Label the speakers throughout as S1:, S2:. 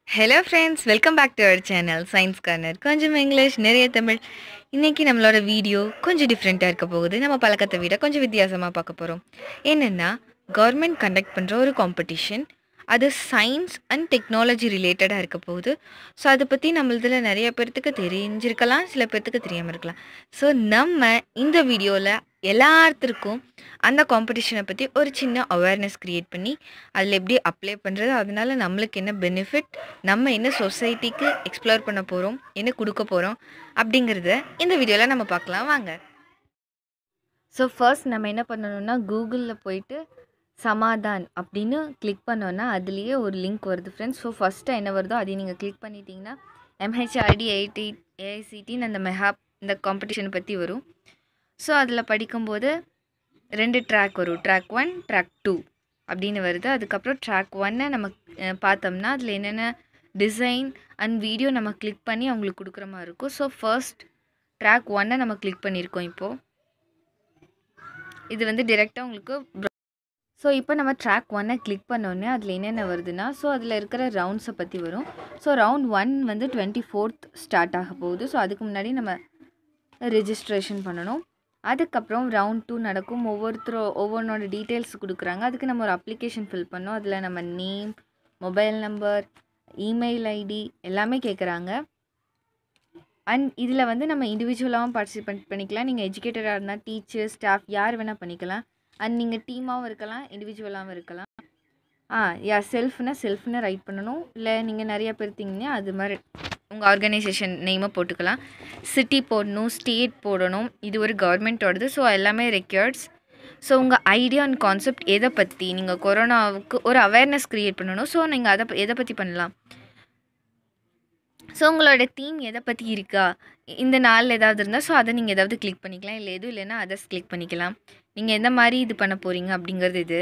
S1: hello friends welcome back to our channel science corner கொஞ்சம் English நிறைய தமிழ் இன்றைக்கி நம்மளோட வீடியோ கொஞ்சம் டிஃப்ரெண்ட்டாக இருக்க போகுது நம்ம பழக்கத்தை விட கொஞ்சம் வித்தியாசமாக பார்க்க போகிறோம் என்னென்னா கவர்மெண்ட் கண்டக்ட் பண்ணுற ஒரு காம்படிஷன் அது சயின்ஸ் அண்ட் டெக்னாலஜி ரிலேட்டடாக இருக்க போகுது ஸோ அதை பற்றி நம்மளதில் நிறைய பேர்த்துக்கு தெரிஞ்சிருக்கலாம் சில பேர்த்துக்கு தெரியாமல் இருக்கலாம் ஸோ நம்ம இந்த வீடியோவில் எல்லாத்துக்கும் அந்த காம்படிஷனை பற்றி ஒரு சின்ன அவேர்னஸ் க்ரியேட் பண்ணி அதில் எப்படி அப்ளை பண்ணுறது அதனால நம்மளுக்கு என்ன பெனிஃபிட் நம்ம என்ன சொசைட்டிக்கு எக்ஸ்ப்ளோர் பண்ண போகிறோம் என்ன கொடுக்க போகிறோம் அப்படிங்கிறத இந்த வீடியோவில் நம்ம பார்க்கலாம் வாங்க ஸோ ஃபர்ஸ்ட் நம்ம என்ன பண்ணணும்னா கூகுளில் போயிட்டு சமாதான் அப்படின்னு கிளிக் பண்ணோன்னா அதுலேயே ஒரு லிங்க் வருது ஃப்ரெண்ட்ஸ் ஸோ ஃபஸ்ட்டு என்ன வருதோ அதை நீங்கள் கிளிக் பண்ணிட்டீங்கன்னா எம்ஹெச்ஆர்டி எயிட்டி ஏஐசிடின்னு அந்த மெஹாப் இந்த காம்படிஷனை பற்றி வரும் ஸோ அதில் படிக்கும்போது ரெண்டு ட்ராக் வரும் ட்ராக் ஒன் ட்ராக் டூ அப்படின்னு வருது அதுக்கப்புறம் ட்ராக் ஒன்னை நம்ம அஹ், பார்த்தோம்னா அதில் என்னென்ன டிசைன் அண்ட் வீடியோ நம்ம கிளிக் பண்ணி அவங்களுக்கு கொடுக்குற மாதிரி இருக்கும் ஸோ ஃபர்ஸ்ட் ட்ராக் ஒன்னை நம்ம கிளிக் பண்ணியிருக்கோம் இப்போது இது வந்து டிரெக்டாக உங்களுக்கு ஸோ இப்போ நம்ம ட்ராக் ஒன்னை கிளிக் பண்ணோன்னே அதில் என்னென்ன வருதுன்னா ஸோ அதில் இருக்கிற ரவுண்ட்ஸை பற்றி வரும் ஸோ ரவுண்ட் ஒன் வந்து டுவெண்ட்டி ஃபோர்த் ஸ்டார்ட் ஆக போகுது ஸோ அதுக்கு முன்னாடி நம்ம ரெஜிஸ்ட்ரேஷன் பண்ணணும் அதுக்கப்புறம் ரவுண்ட் டூ நடக்கும் ஒவ்வொருத்தரும் ஒவ்வொன்றோட டீட்டெயில்ஸ் கொடுக்குறாங்க அதுக்கு நம்ம ஒரு அப்ளிகேஷன் ஃபில் பண்ணோம் அதில் நம்ம name mobile number email ID எல்லாமே கேட்குறாங்க அண்ட் இதில் வந்து நம்ம இண்டிவிஜுவலாகவும் பார்ட்டிசிபேட் பண்ணிக்கலாம் நீங்கள் எஜுகேட்டடாக இருந்தால் டீச்சர் ஸ்டாஃப் யார் வேணால் பண்ணிக்கலாம் அண்ட் நீங்கள் டீமாகவும் இருக்கலாம் இண்டிவிஜுவலாகவும் இருக்கலாம் ஆ யா செல்ஃப்னா செல்ஃப்னு ரைட் பண்ணணும் இல்லை நீங்கள் நிறைய பேர் இருந்தீங்கன்னா அது மாதிரி உங்கள் ஆர்கனைசேஷன் நேமை போட்டுக்கலாம் சிட்டி போடணும் ஸ்டேட் போடணும் இது ஒரு கவர்மெண்ட்டோடது ஸோ எல்லாமே ரெக்யர்ட்ஸ் ஸோ உங்கள் ஐடியா அண்ட் கான்செப்ட் எதை பற்றி நீங்கள் கொரோனாவுக்கு ஒரு அவேர்னஸ் க்ரியேட் பண்ணணும் ஸோ நீங்கள் அதை ப- எதை பற்றி பண்ணலாம் ஸோ உங்களோட தீம் எதை பற்றி இருக்கா இந்த நாளில் ஏதாவது இருந்தால் ஸோ அதை நீங்கள் ஏதாவது கிளிக் பண்ணிக்கலாம் இல்லை எதுவும் இல்லைன்னா அதர்ஸ் கிளிக் பண்ணிக்கலாம் நீங்கள் எந்த மாதிரி இது பண்ண போகிறீங்க அப்படிங்கிறது இது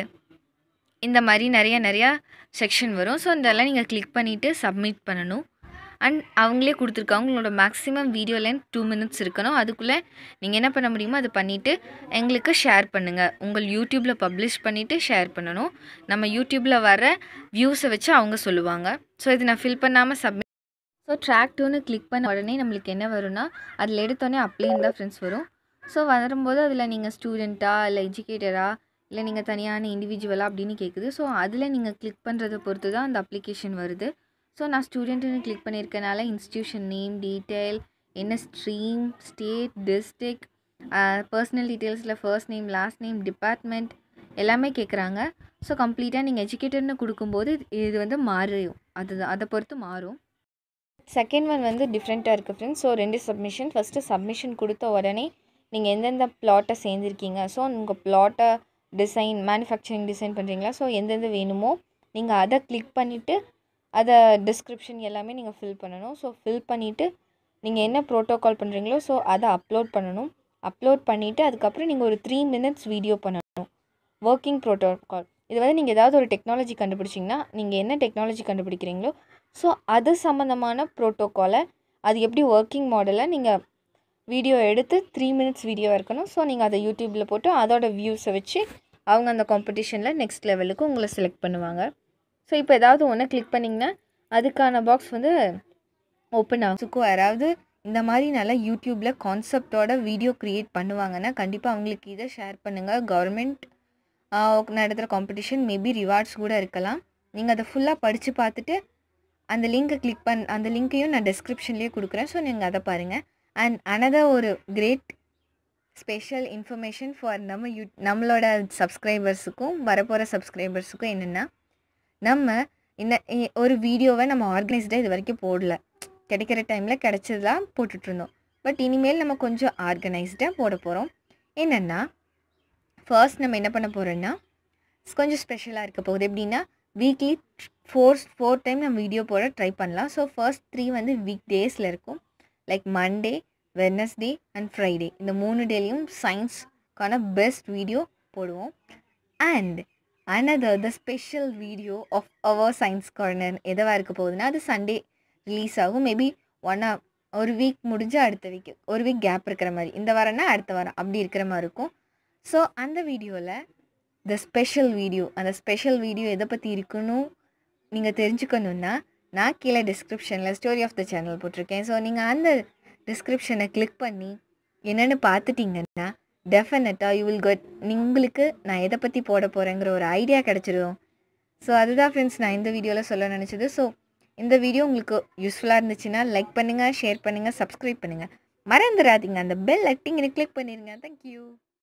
S1: இந்த மாதிரி நிறைய நிறையா செக்ஷன் வரும் ஸோ இதெல்லாம் நீங்கள் கிளிக் பண்ணிவிட்டு சப்மிட் பண்ணணும் அண்ட் அவங்களே கொடுத்துருக்காங்க உங்களோட maximum video length two minutes இருக்கணும் அதுக்குள்ளே நீங்கள் என்ன பண்ண முடியுமோ அதை பண்ணிவிட்டு எங்களுக்கு ஷேர் பண்ணுங்கள் உங்கள் யூடியூப்பில் பப்ளிஷ் பண்ணிவிட்டு ஷேர் பண்ணணும் நம்ம யூடியூப்பில் வர வியூஸை வச்சு அவங்க சொல்லுவாங்க ஸோ இது நான் ஃபில் பண்ணாமல் சப்மிட் ஸோ ட்ராக் டூன்னு கிளிக் பண்ண உடனே நம்மளுக்கு என்ன வரும்னா அதில் எடுத்தோடனே அப்ளைன்னு தான் ஃப்ரெண்ட்ஸ் வரும் ஸோ வரும்போது அதில் நீங்கள் ஸ்டூடெண்ட்டா இல்லை எஜுகேட்டரா இல்லை நீங்கள் தனியான இண்டிவிஜுவலா அப்படின்னு கேட்குது ஸோ அதில் நீங்கள் கிளிக் பண்ணுறதை பொறுத்து தான் அந்த அப்ளிகேஷன் வருது ஸோ நான் ஸ்டூடெண்ட்டுன்னு கிளிக் பண்ணியிருக்கனால இன்ஸ்டியூஷன் நேம் டீட்டெயில் என்ன ஸ்ட்ரீம் ஸ்டேட் டிஸ்ட்ரிக் பர்சனல் டீட்டெயில்ஸில் first name last name department எல்லாமே கேட்குறாங்க ஸோ கம்ப்ளீட்டாக நீங்கள் எஜுகேட்டர்னு கொடுக்கும்போது இது- இது வந்து மாறும் அது அதை பொறுத்து மாறும் செகண்ட் ஒன் வந்து டிஃப்ரெண்ட்டாக இருக்குது ஃப்ரெண்ட்ஸ் ஸோ ரெண்டு சப்மிஷன் ஃபஸ்ட்டு சப்மிஷன் கொடுத்த உடனே நீங்கள் எந்தெந்த ப்ளாட்டை சேர்ந்துருக்கீங்க ஸோ உங்கள் ப்ளாட்டை டிசைன் மேனுஃபேக்சரிங் டிசைன் பண்ணுறீங்களா ஸோ எந்தெந்த வேணுமோ நீங்கள் அதை கிளிக் பண்ணிவிட்டு அதை டிஸ்கிரிப்ஷன் எல்லாமே நீங்கள் ஃபில் பண்ணணும் ஸோ ஃபில் பண்ணிவிட்டு நீங்கள் என்ன ப்ரோட்டோகால் பண்ணுறீங்களோ ஸோ அதை அப்லோட் பண்ணணும் அப்லோட் பண்ணிவிட்டு அதுக்கப்புறம் நீங்கள் ஒரு த்ரீ மினிட்ஸ் வீடியோ பண்ணணும் ஒர்க்கிங் ப்ரோட்டோகால் இது வந்து நீங்கள் ஏதாவது ஒரு டெக்னாலஜி கண்டுபிடிச்சிங்கன்னா நீங்கள் என்ன டெக்னாலஜி கண்டுபிடிக்கிறீங்களோ ஸோ அது சம்மந்தமான ப்ரோட்டோகாலை அது எப்படி ஒர்க்கிங் மாடலை நீங்கள் வீடியோ எடுத்து த்ரீ மினிட்ஸ் வீடியோ இருக்கணும் ஸோ நீங்கள் அதை யூடியூப்பில் போட்டு அதோட வியூஸை வச்சு அவங்க அந்த காம்படிஷனில் நெக்ஸ்ட் லெவலுக்கு உங்களை செலக்ட் பண்ணுவாங்க ஸோ இப்போ ஏதாவது ஒன்று கிளிக் பண்ணிங்கன்னா அதுக்கான பாக்ஸ் வந்து ஓப்பன் ஆகும் ஸோ யாராவது இந்த மாதிரி நல்லா யூடியூப்பில் கான்செப்டோட வீடியோ க்ரியேட் பண்ணுவாங்கன்னா கண்டிப்பாக அவங்களுக்கு இதை ஷேர் பண்ணுங்கள் கவர்மெண்ட் நடத்துகிற காம்படிஷன் மேபி ரிவார்ட்ஸ் கூட இருக்கலாம் நீங்கள் அதை ஃபுல்லாக படித்து பார்த்துட்டு அந்த லிங்கை கிளிக் பண் அந்த லிங்க்கையும் நான் டெஸ்கிரிப்ஷன்லேயே கொடுக்குறேன் ஸோ நீங்கள் அதை பாருங்கள் அண்ட் அனதர் ஒரு கிரேட் ஸ்பெஷல் இன்ஃபர்மேஷன் ஃபார் நம்ம யூ நம்மளோட சப்ஸ்கிரைபர்ஸுக்கும் வரப்போகிற சப்ஸ்கிரைபர்ஸுக்கும் என்னென்னா நம்ம இந்த இ- ஒரு வீடியோவை நம்ம ஆர்கனைஸ்டாக இது வரைக்கும் போடல கிடைக்கிற டைமில் கிடைச்சதெல்லாம் போட்டுட்ருந்தோம் பட் இனிமேல் நம்ம கொஞ்சம் ஆர்கனைஸ்டாக போட போகிறோம் என்னென்னா ஃபர்ஸ்ட் நம்ம என்ன பண்ண போகிறோன்னா கொஞ்சம் ஸ்பெஷலாக இருக்க போகுது எப்படின்னா வீக்லி ஃபோர் ஃபோர் டைம் நம்ம வீடியோ போட ட்ரை பண்ணலாம் ஸோ ஃபர்ஸ்ட் த்ரீ வந்து வீக் டேஸில் இருக்கும் like Monday Wednesday and Friday இந்த மூணு டேலையும் சயின்ஸ்க்கான பெஸ்ட் வீடியோ போடுவோம் and another the special video of our science corner எதுவாக இருக்க போகுதுன்னா அது சண்டே ரிலீஸ் ஆகும் மேபி ஒன் ஒரு வீக் முடிஞ்சு அடுத்த வீக் ஒரு வீக் கேப் இருக்கிற மாதிரி இந்த வாரம்னா அடுத்த வாரம் அப்படி இருக்கிற மாதிரி இருக்கும் ஸோ அந்த வீடியோவில் த ஸ்பெஷல் வீடியோ அந்த ஸ்பெஷல் வீடியோ எதை பற்றி இருக்குன்னு நீங்கள் தெரிஞ்சுக்கணுன்னா நான் கீழே டிஸ்கிரிப்ஷனில் ஸ்டோரி ஆஃப் த சேனல் போட்டிருக்கேன் ஸோ நீங்கள் அந்த டிஸ்கிரிப்ஷனை கிளிக் பண்ணி என்னென்னு பார்த்துட்டிங்கன்னா டெஃபினட்டாக யூ வில் கெட் உங்களுக்கு நான் எதை பற்றி போட போகிறேங்கிற ஒரு ஐடியா கிடச்சிடும் ஸோ அதுதான் ஃப்ரெண்ட்ஸ் நான் இந்த வீடியோவில் சொல்ல நினச்சது ஸோ இந்த வீடியோ உங்களுக்கு யூஸ்ஃபுல்லாக இருந்துச்சுன்னா லைக் பண்ணுங்கள் ஷேர் பண்ணுங்கள் சப்ஸ்கிரைப் பண்ணுங்கள் மறந்துடாதீங்க அந்த பெல் அக்டிங்கனை கிளிக் பண்ணிடுங்க தேங்க்யூ